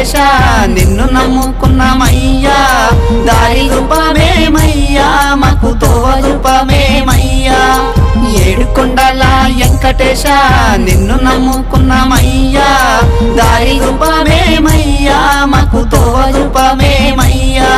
వెంకటేశ నిన్ను నమ్ముకున్నామయ్యా దారి రూపమేమయ్యా మాకు తోవ రూపమేమయ్యా ఏడుకొండల వెంకటేశ నిన్ను నమ్ముకున్నామయ్యా దారి రూపమేమయ్యా మాకు తోవ రూపమేమయ్యా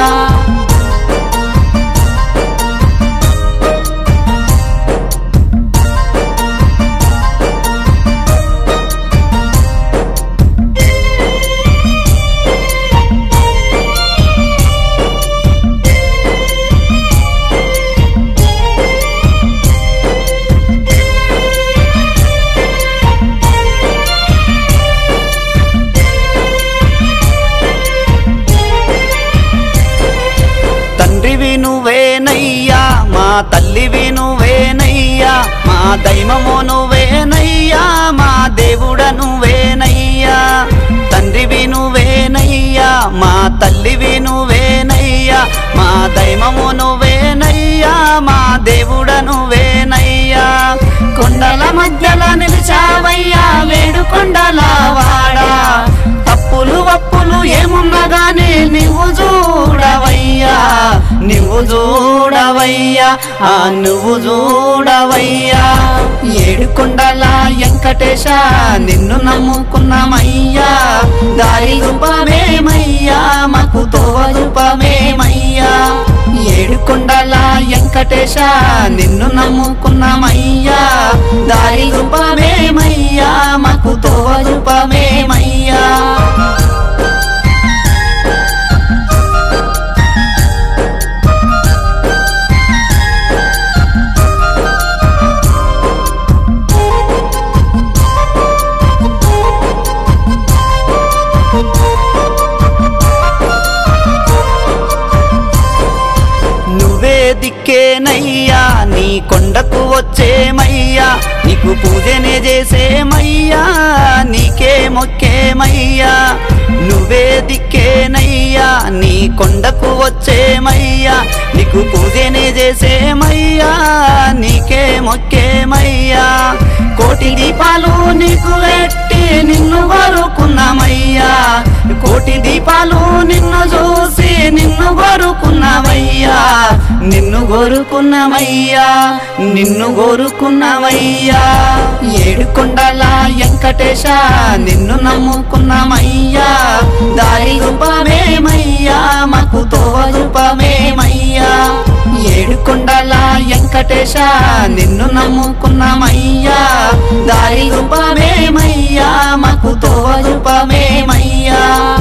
తండ్రివి నువ్వేనయ్యా మా తల్లివి నువ్వేనయ్యా మా దైవము నువ్వేనయ్యా మా దేవుడ నువ్వేనయ్యా తండ్రివి నువ్వేనయ్యా మా తల్లివి నువ్వేనయ్యా మా దైవము నువ్వేనయ్యా మా దేవుడ నువ్వేనయ్యా కొండల మధ్యలో నిలిచావయ్యా వేడుకొండల వాడా తప్పులు వప్పులు ఏమున్నా గాని నువ్వు చూడవయ్యా నువ్వు చూడవయ్యా ఆ నువ్వు చూడవయ్యా ఏడుకొండల వెంకటేశ నిన్ను నమ్ముకున్నామయ్యా దారి రూపమేమయ్యా మాకు తోవ రూపమేమయ్యా ఏడుకొండల వెంకటేశ నిన్ను నమ్ముకున్నామయ్యా దారి రూపమేమయ్యా మాకు తోవ రూపమేమయ్యా నువ్వే దిక్కేనయ్యా నీ కొండకు వచ్చేమయ్యా నీకు పూజనే చేసేమయ్యా నీకే మొక్కేమయ్యా నువ్వే దిక్కేనయ్యా నీ కొండకు వచ్చేమయ్యా నీకు పూజనే చేసేమయ్యా నీకే మొక్కేమయ్యా కోటి దీపాలు నీకు ఎట్టి నిన్ను వరుకున్నామయ్యా కోటి దీపాలు నిన్ను చూసి నిన్ను గోరుకున్నామయ్యా నిన్ను గోరుకున్నామయ్యా నిన్ను గోరుకున్నామయ్యా ఏడుకొండల వెంకటేశ నిన్ను నమ్ముకున్నామయ్యా దారి రూపమేమయ్యా మాకు తోవ రూపమేమయ్యా ఏడుకొండల వెంకటేశ నిన్ను నమ్ముకున్నామయ్యా దారి రూపమేమయ్యా మాకు తోవ రూపమేమయ్యా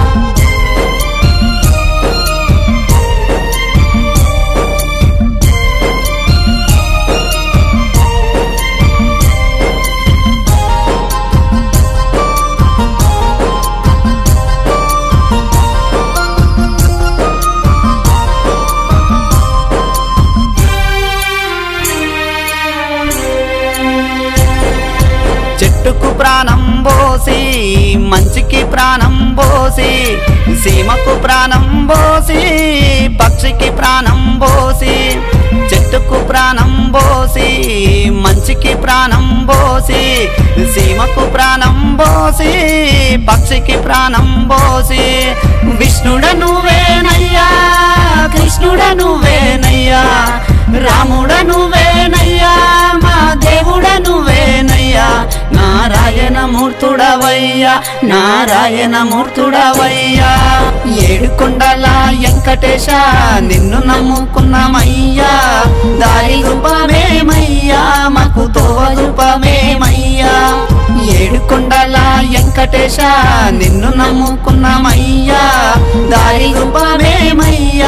చెట్టుకు ప్రాణం పోసి మంచికి ప్రాణం పోసి సీమకు ప్రాణం పోసి పక్షికి ప్రాణం పోసి చెట్టుకు ప్రాణం పోసి మంచికి ప్రాణం పోసి సీమకు ప్రాణం పోసి పక్షికి ప్రాణం పోసి విష్ణుడ నువ్వేనయ్యా కృష్ణుడ నువ్వేనయ్యా రాముడ నువ్వేనయ్యా మా దేవుడ నువ్వేనయ్యా నారాయణ మూర్తుడవయ్యా నారాయణ మూర్తుడవయ్యా ఏడుకొండల వెంకటేశ నిన్ను నమ్ముకున్నామయ్యా దారి రూపమేమయ్యా మాకు తోవ రూపమేమయ్యా ఏడుకొండల వెంకటేశ నిన్ను నమ్ముకున్నామయ్యా దారి రూపమేమయ్యా